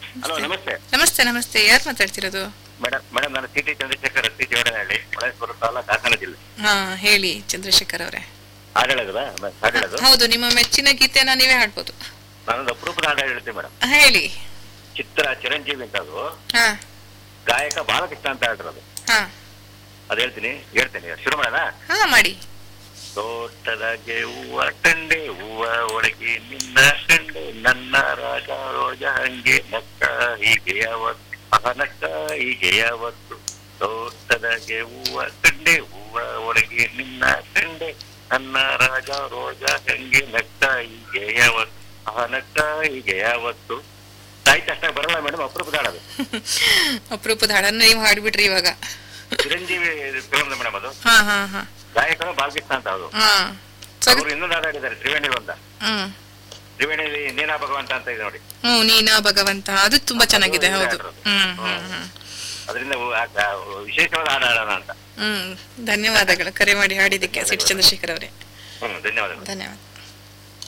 hello ನಮಸ್ತೆ ನಮಸ್ತೆ ನಮಸ್ತೆ ಯಾರು ಮಾತಾಡ್ತಿರೋದು ಮೇಡಮ್ ಮೇಡಮ್ ನಾನು ಸಿ ಟಿ ಚಂದ್ರಶೇಖರ್ ಅತ್ತಿ ಜೋಡನಹಳ್ಳಿ ಮಳೇಶ್ವರ ತಾಲೂಕು ಹಾಸನ ಜಿಲ್ಲೆ ಹಾ ಹೇಳಿ ಚಂದ್ರಶೇಖರ್ ಅವರೇ ಹಾಡು ಹೇಳೋದಾ ಹಾಡು ಹೇಳೋದು ಹೌದು ನಿಮ್ಮ ಮೆಚ್ಚಿನ ಗೀತೆನ ನೀವೇ ಹಾಡ್ಬೋದು ನಾನೊಂದು ಅಪರೂಪದ ಹಾಡು ಹೇಳ್ತೀನಿ ಮೇಡಮ್ ಹೇಳಿ ಚಿತ್ರ ಚಿರಂಜೀವಿ ಅಂತ ಅದು ಹಾ ಗಾಯಕ ಬಾಲಕೃಷ್ಣ ಅಂತ ಹೇಳಿರೋದು ಹಾ ಅದು ಹೇಳ್ತೀನಿ ಹೇಳ್ತೀನಿ ಶುರು ಮಾಡೋಣ ಹಾ ಮಾಡಿ ತೋಟದಾಗೆ ಹೂವ ಕಂಡೆ ಹೂವ ಒಳಗೆ ನಿನ್ನ ಕಂಡೆ ನನ್ನ ರಾಜ ರೋಜ ಹಂಗೆ ನಕ್ಕ ಹೀಗೆ ಯಾವತ್ತು ಆಹ ನಕ್ಕ ಹೀಗೆ ಯಾವತ್ತು ತೋಟದಾಗೆ ಹೂವ ಕಂಡೆ ಹೂವ ಒಳಗೆ ನಿನ್ನ ಕಂಡೆ ನನ್ನ ರಾಜ ರೋಜ ಹಂಗೆ ನಕ್ಕ ಹೀಗೆ ಯಾವತ್ತು ಆಹ ನಕ್ಕ ಹೀಗೆ ಯಾವತ್ತು ಸಾಹಿತ್ಯ ಅಷ್ಟ ಬರಲ್ಲ ಮೇಡಮ್ ಅಪರೂಪದ ಹಾಡೋದು ಅಪರೂಪದ ಹಾಡನ್ನ ನೀವು ಹಾಡ್ಬಿಟ್ರಿ ಇವಾಗ ಚಿರಂಜೀವಿ ಫಿಲಮ್ ಮೇಡಮ್ ಅದು ಹಾ ಹಾ ಹಾ ಗಾಯಕನು ಬಾಲಕೃಷ್ಣ ಅಂತ ಅದು ಹಾ ಸರಿ ಅವರು ಇನ್ನೊಂದು ಹಾಡು ಹಾಡಿದ್ದಾರೆ ತ್ರಿವೇಣಿ ಅಂತ ಹ್ಮ್ ತ್ರಿವೇಣಿಯಲ್ಲಿ ನೀನಾ ಭಗವಂತ ಅಂತ ಇದೆ ನೋಡಿ ಹ್ಮ್ ನೀನಾ ಭಗವಂತ ಅದು ತುಂಬಾ ಚೆನ್ನಾಗಿದೆ ಹೌದು ಹ್ಮ್ ಹ್ಮ್ ಹ್ಮ್ ಅದರಿಂದ ವಿಶೇಷವಾದ ಹಾಡು ಹಾಡೋಣ ಅಂತ ಹ್ಮ್ ಧನ್ಯವಾದಗಳು ಕರೆ ಮಾಡಿ ಹಾಡಿದ್ದಕ್ಕೆ ಸಿಟಿ ಚಂದ್ರಶೇಖರ್ ಅವರೇ ಹ್ಮ್ ಧನ್ಯವಾದಗಳು ಧನ್ಯವಾದ